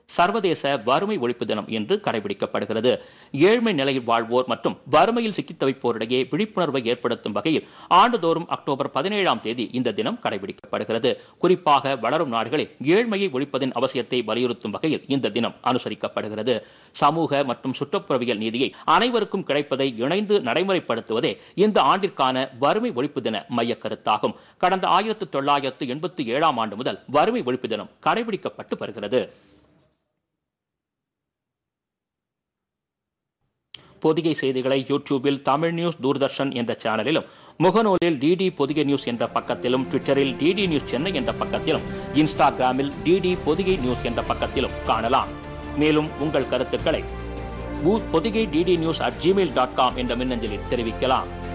சர்வதேச வறுமை ஒழிப்பு தினம் என்று கடைபிடிக்கப்படுகிறது ஏழ்மை நிலையில் வாழ்வோர் மற்றும் வறுமையில் சிக்கித் தவிப்போரிடையே விழிப்புணர்வை ஏற்படுத்தும் வகையில் ஆண்டுதோறும் அக்டோபர் பதினேழாம் தேதி இந்த தினம் கடைபிடிக்கப்படுகிறது குறிப்பாக வளரும் நாடுகளில் ஏழ்மையை ஒழிப்பதின் அவசியத்தை வலியுறுத்தும் வகையில் இந்த தினம் அனுசரிக்கப்படுகிறது சமூக மற்றும் சுற்றுப்புறவியல் நீதியை அனைவருக்கும் கிடைப்பதை இணைந்து நடைமுறைப்படுத்துவதே இந்த ஆண்டிற்கான வறுமை ஒழிப்பு தின மைய கருத்தாகும் கடந்த ஆயிரத்து தொள்ளாயிரத்து எண்பத்தி ஏழாம் ஆண்டு முதல் வறுமை ஒழிப்பு தினம் கடைபிடிக்கப்பட்டு வருகிறது பொதிகை செய்திகளை யூடியூபில் தமிழ் நியூஸ் தூர்தர்ஷன் என்ற சேனலிலும் முகநூலில் டிடி பொதிகை நியூஸ் என்ற பக்கத்திலும் ட்விட்டரில் டிடி நியூஸ் சென்னை என்ற பக்கத்திலும் இன்ஸ்டாகிராமில் டிடி பொதிகை நியூஸ் என்ற பக்கத்திலும் காணலாம் மேலும் உங்கள் கருத்துக்களை Podhigai DD news at Gmail dot com என்ற மின்னஞ்சலில் தெரிவிக்கலாம்